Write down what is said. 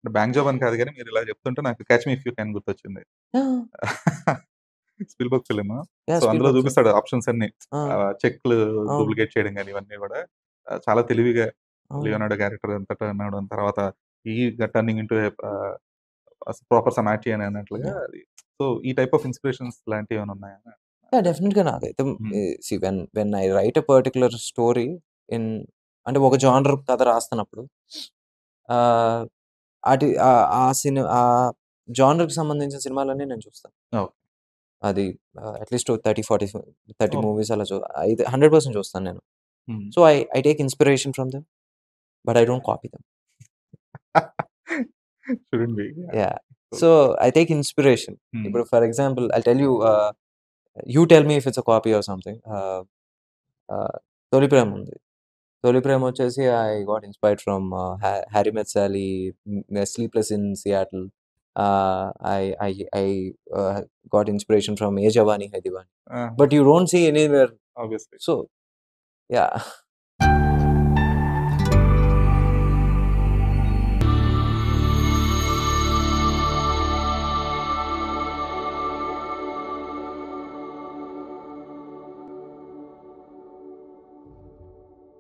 Bank job అని కాదు గానీ మీరిలా చెప్తుంటే నాకు 'catch me if you can' గుర్తొచ్చింది. ఆ! Spielberg film. యాహ్! సో, అందులో 'స్పీల్‌బర్గ్' ఫిల్మ్. చూపిస్తాడు ఆప్షన్స్ అన్నీ. ఆ! ఆహ్, చెక్‌లు అవును. డూప్లికేట్ చేయడం గాని ఇవన్నీ గూడా ఆహ్, చాలా తెలివిగా అవును. లియోనార్డో క్యారెక్టర్ అంతా టర్న్ అవ్వడం, తర్వాత ఈ గ టర్నింగ్ ఇంటూ ఎ ఆహ్, ప్రాపర్ సమాటియన్ అన్నట్లుగా యాహ్! అది. సో, ఈ టైప్ ఆఫ్ ఇన్‌స్పిరేషన్స్ లాంటివేమైనా ఉన్నాయా? యాహ్! డెఫినిట్‌గా నాకైతే హ్మ్. ఈ see when when I write a particular story in అంటే ఒక జానర్ కథ రాస్తున్నప్పుడు ఆహ్, అటి ఆహ్, ఆ సిని ఆ జానర్‌కి సంబంధించిన సినిమాలన్నీ నేను చూస్తాను. ఓకే. అది ఆహ్, అట్‌లీస్ట్ ఓ 30, 40 ఫి 30 ఓహ్! మూవీస్ అలా చూ అయితే 100% చూస్తాను నేను. Hmm. So, I I take inspiration from them. But I don't copy them. Shouldn't be. Yeah! Yeah! So so, I take inspiration. Hmm. ఇప్పుడు for example I'll tell you ah, you tell me if it's a copy or something. Ah, ah, 'తొలి ప్రేమ' ఉంది. 'తొలి ప్రేమ' వచ్చేసి I got inspired from ah, హ్యా 'Harry met Sally', hmm, 'sleepless in Seattle' ah, I I I ah, got inspiration from 'Yeh Jawaani Hai Deewani'. Ah! But you don't see anywhere obviously. So, yeah!